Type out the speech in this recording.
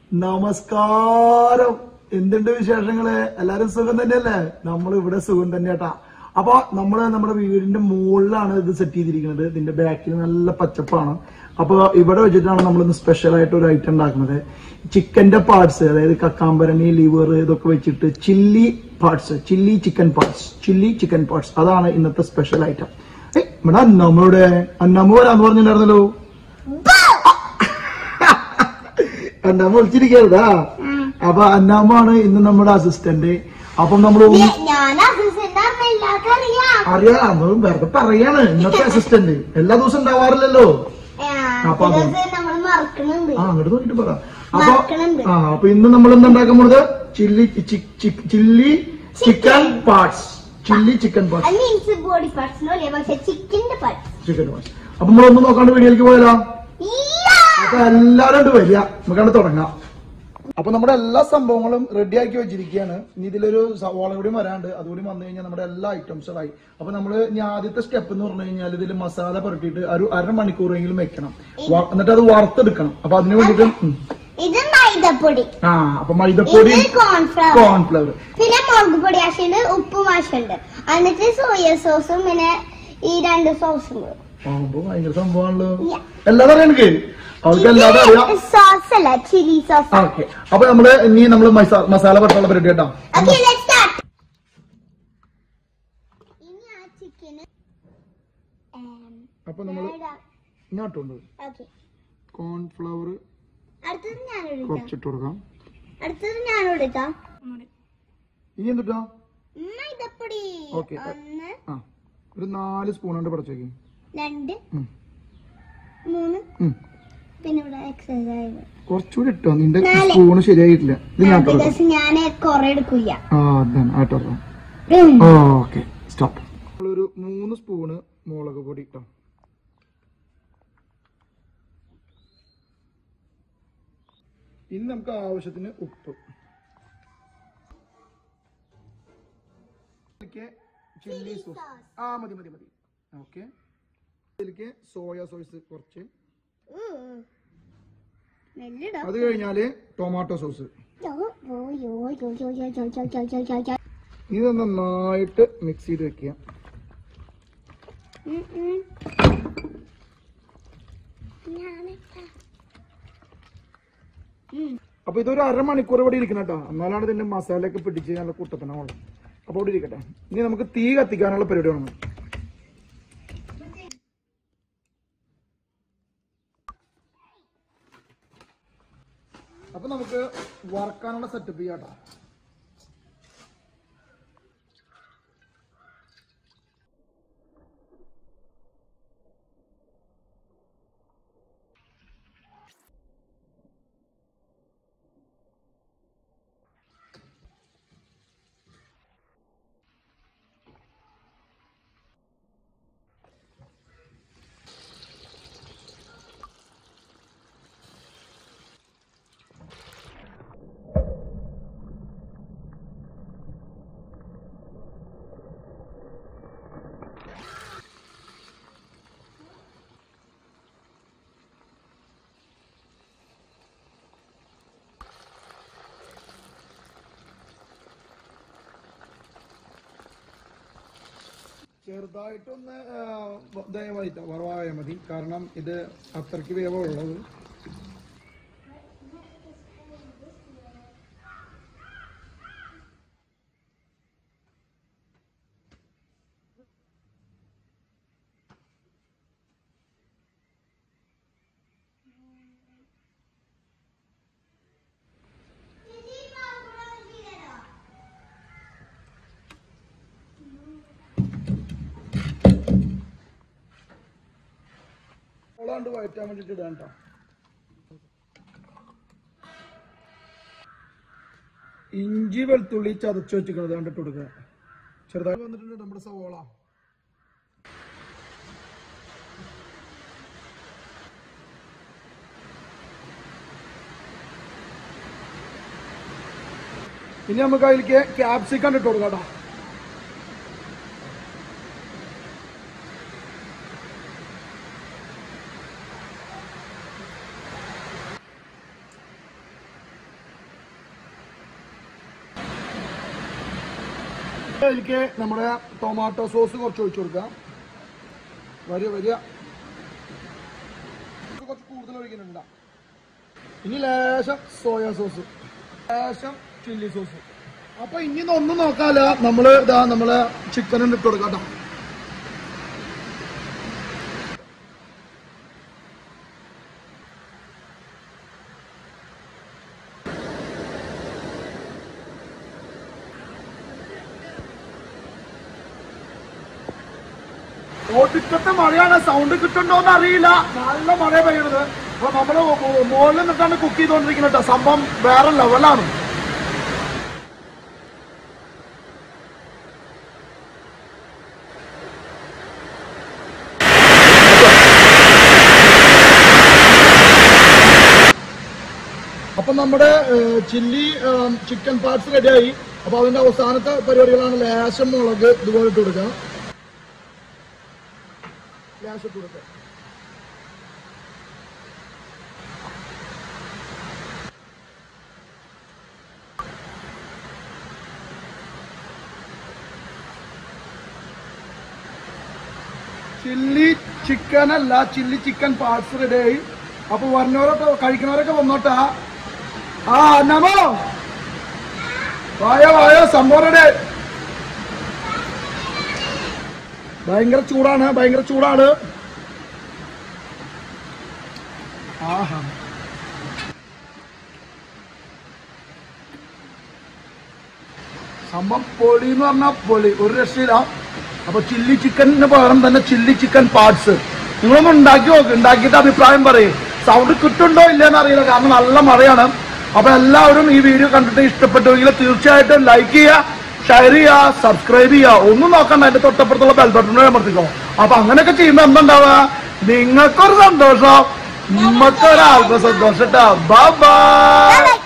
നമസ്കാരം എന്തുണ്ട് വിശേഷങ്ങള് എല്ലാരും സുഖം തന്നെയല്ലേ നമ്മൾ ഇവിടെ സുഖം തന്നെയാട്ടാ അപ്പൊ നമ്മള് നമ്മുടെ വീടിന്റെ മുകളിലാണ് ഇത് സെറ്റ് ചെയ്തിരിക്കുന്നത് ഇതിന്റെ ബാക്കിൽ നല്ല പച്ചപ്പാണ് അപ്പൊ ഇവിടെ വെച്ചിട്ടാണ് നമ്മൾ ഇന്ന് സ്പെഷ്യൽ ആയിട്ട് ഒരു ഐറ്റം ഉണ്ടാക്കുന്നത് ചിക്കന്റെ പാർട്സ് അതായത് കക്കാമ്പരണി ലിവർ ഇതൊക്കെ വെച്ചിട്ട് chilli parts chilli chicken parts chilli chicken parts അതാണ് ഇന്നത്തെ സ്പെഷ്യൽ ഐറ്റം ഇവിടെ അന്നമ്മയുടെ അന്നമ്മ വരാന്ന് പറഞ്ഞിട്ടുണ്ടായിരുന്നല്ലോ അന്നമ്മ വിളിച്ചിരിക്കരുതാ അപ്പൊ അന്നമ്മയാണ് ഇന്ന് നമ്മുടെ അസിസ്റ്റന്റ് അപ്പം നമ്മൾ ഞാൻ അസിസ്റ്റന്റ് അമ്മ എല്ലാവർക്കും അറിയാം അറിയാം നമ്മൾ വെറുതെ പറയാണ് ഇന്നത്തെ അസിസ്റ്റന്റ് എല്ലാ ദിവസവും ഉണ്ടാവാറില്ലല്ലോ അപ്പൊ അത് നമ്മൾ മറക്കണുണ്ട് ആ അങ്ങോട്ട് നോക്കിട്ട് പറ അപ്പൊ മറക്കണുണ്ട്. ആ അപ്പൊ ഇന്ന് നമ്മൾ എന്താ ഉണ്ടാക്കാൻ പോണത് chilli chilli chicken parts chilli chicken parts അത് മീൻസ് ബോഡി പാർട്സിനോ അല്ലേ പക്ഷെ ചിക്കന്റെ പാർട്സ് ചിക്കൻ പാർട്സ് അപ്പൊ നമ്മളൊന്നും നോക്കാണ്ട് വീഡിയോയിലേക്ക് പോയാലോ അപ്പൊ എല്ലാരും ഉണ്ട് വരിക നമുക്കവിടെ തുടങ്ങാം അപ്പൊ നമ്മുടെ എല്ലാ സംഭവങ്ങളും റെഡി ആക്കി വെച്ചിരിക്കുകയാണ് ഇനി ഇതിലൊരു സവാള കൂടി വരാണ്ട് അതുകൂടി വന്നു കഴിഞ്ഞാൽ നമ്മുടെ എല്ലാ ഐറ്റംസും ആയി അപ്പൊ നമ്മള് ഇനി ആദ്യത്തെ സ്റ്റെപ്പ് എന്ന് പറഞ്ഞു കഴിഞ്ഞാൽ ഇതിൽ മസാല പുരട്ടിയിട്ട് ഒരു അരമണിക്കൂറെങ്കിലും വെക്കണം വ- എന്നിട്ട് അത് വറുത്തെടുക്കണം അപ്പൊ അതിന് വേണ്ടിട്ട് ഉം. ഇത് മൈദപ്പൊടി ആ അപ്പൊ മൈദപ്പൊടി ഇത് കോൺഫ്ലവർ കോൺഫ്ലവർ പിന്നെ മുളക് പൊടി ആശയുണ്ട് ഉപ്പും ആശയുണ്ട് എന്നിട്ട് സോയ സോസും പിന്നെ ഈ രണ്ട് സോസും കൂടെ ആവുമ്പോ ഭയങ്കര സംഭവമാണല്ലോ എല്ലാതും അറിയാം എനിക്ക് അവർക്ക് എല്ലാതും അറിയാം സോസ് അല്ല ചില്ലി സോസ് ഓക്കെ അപ്പൊ നമ്മള് ഇനി നമ്മള് മസാ- മസാല പുരട്ടുള്ള പരിപാടി കേട്ടോ ഓക്കെ ലെറ്റ്സ് സ്റ്റാർട്ട് ഇനി ആ ചിക്കന് അപ്പൊ നമ്മള് ഇങ്ങോട്ടുണ്ട് ഓക്കെ കോൺഫ്ലവർ അടുത്തത് ഞാൻ എടുക്കാം കുറച്ചിട്ട് കൊടുക്കാം അടുത്തത് ഞാൻ എടുക്കാം ഇനി എന്തിട്ടാ മൈദപ്പൊടി ഓക്കെ. ഒന്ന് ആ ഒരു നാല് സ്പൂൺ കൊണ്ട് പറിച്ചേക്ക് രണ്ട് ഉം. മൂന്ന് ഉം. പിന്നെ ഇവിടെ എക്സസൈസ് കുറച്ചുകൂടി ഇട്ടോ നിന്റെ നാല്. സ്പൂണ് ശരിയായിട്ടില്ല ഇത് ഞാൻ തുറക്കാം ബിക്കോസ് ഞാൻ കൊറേ എടുക്കില്ല ആ അതാണ് ആ തുറക്കാം ഓക്കെ സ്റ്റോപ്പ് ഒരു മൂന്ന് സ്പൂണ് മുളക് പൊടി ഇട്ടോ ഇനി നമുക്ക് ആവശ്യത്തിന് ഉപ്പ് ഇതിലേക്ക് ചില്ലി സോസ് ആ മതി മതി മതി ഓക്കെ ഇതിലേക്ക് സോയ സോസ് കുറച്ച് നെല്ലിടോ അത് കഴിഞ്ഞാല് ടൊമാറ്റോ സോസ് ഇത് നന്നായിട്ട് മിക്സ് ചെയ്ത് വെക്കുക അപ്പൊ ഇതൊരു അരമണിക്കൂർ ഇവിടെ ഇരിക്കണം കേട്ടോ എന്നാലാണ് ഇതിന്റെ മസാലയൊക്കെ പിടിച്ച് നല്ല കുട്ടത്തനാവുള്ളൂ അപ്പൊ ഇവിടെ ഇരിക്കട്ടെ ഇനി നമുക്ക് തീ കത്തിക്കാനുള്ള പരിപാടി വേണം അപ്പൊ നമുക്ക് വറക്കാനുള്ള സെറ്റപ്പ് ചെയ്യാം കേട്ടോ ചെറുതായിട്ടൊന്ന് ദയവായി വറവായാൽ മതി കാരണം ഇത് അത്രയ്ക്ക് വേവുള്ളത് ഓളാണ്ട് വയറ്റാൻ വേണ്ടിട്ട് ഇടാൻ ട്ടോ. ഇഞ്ചി വെളുത്തുള്ളി ചതച്ച് വെച്ചിരിക്കുന്നത് കണ്ടിട്ട് കൊടുക്കുക ചെറുതായി വന്നിട്ടുണ്ട് നമ്മുടെ സവോള ഇനി നമുക്ക് അതിലേക്ക് ക്യാപ്സിക്കം ഇട്ട് കൊടുക്കാം ട്ടോ. അതിലേക്ക് നമ്മുടെ ടൊമാറ്റോ സോസ് കുറച്ച് ഒഴിച്ചു കൊടുക്കാം വരിക വരിക കുറച്ച് കൂടുതൽ ഒഴിക്കുന്നുണ്ട ഇനി ലേശം സോയ സോസ് ലേശം ചില്ലി സോസ് അപ്പൊ ഇനി ഒന്നും നോക്കാല്ല നമ്മള് ഇതാ നമ്മളെ ചിക്കൻ ഇട്ട് കൊടുക്കാം ട്ടോ. ഒടുക്കത്തെ മഴയാണ് സൗണ്ട് കിട്ടുന്നുണ്ടോന്ന് അറിയില്ല നല്ല മഴ പെയ്യണത് അപ്പൊ നമ്മള് മു- മുകളിൽ നിന്നിട്ടാണ് കുക്ക് ചെയ്തോണ്ടിരിക്കുന്നത് കേട്ടോ സംഭവം വേറെ ലെവലാണ് അപ്പൊ നമ്മുടെ ചില്ലി ചിക്കൻ പാർട്സ് റെഡിയായി അപ്പൊ അതിന്റെ അവസാനത്തെ പരിപാടികളാണ് ലേശം മുളക് ഇതുപോലെ ഇട്ട് കൊടുക്കുക ലേശം ഇട്ട് കൊടുക്കുക ചില്ലി ചിക്കൻ അല്ല ചില്ലി ചിക്കൻ പാർട്സ് റെഡിയായി അപ്പൊ വരുന്നവരൊക്കെ കഴിക്കുന്നവരൊക്കെ വന്നോട്ടാ ആ നമോ വായോ വായോ സംഭവം റെഡി ഭയങ്കര ചൂടാണ് ഭയങ്കര ചൂടാണ് ആഹാ സംഭവം പൊളി എന്ന് പറഞ്ഞാൽ പൊളി ഒരു രക്ഷയില്ല അപ്പൊ ചില്ലി ചിക്കനിന് പകരം തന്നെ ചില്ലി ചിക്കൻ പാർട്സ് നിങ്ങളൊന്ന് ഉണ്ടാക്കി നോക്ക് ഉണ്ടാക്കിയിട്ട് അഭിപ്രായം പറയും സൗണ്ട് കിട്ടുണ്ടോ ഇല്ലെന്ന് അറിയില്ല കാരണം നല്ല മഴയാണ് അപ്പൊ എല്ലാവരും ഈ വീഡിയോ കണ്ടിട്ട് ഇഷ്ടപ്പെട്ടുവെങ്കിൽ തീർച്ചയായിട്ടും ലൈക്ക് ചെയ്യുക ഷെയർ ചെയ്യുക സബ്സ്ക്രൈബ് ചെയ്യുക ഒന്നും നോക്കണ്ട അതിന്റെ തൊട്ടപ്പുറത്തുള്ള ബെൽ ബട്ടൺ അമർത്തിക്കോ അപ്പൊ അങ്ങനെയൊക്കെ ചെയ്യുമ്പോ എന്തുണ്ടാവുക നിങ്ങൾക്കൊരു സന്തോഷം നമുക്കൊരാൾക്ക് സന്തോഷം കേട്ടോ ബൈ ബൈ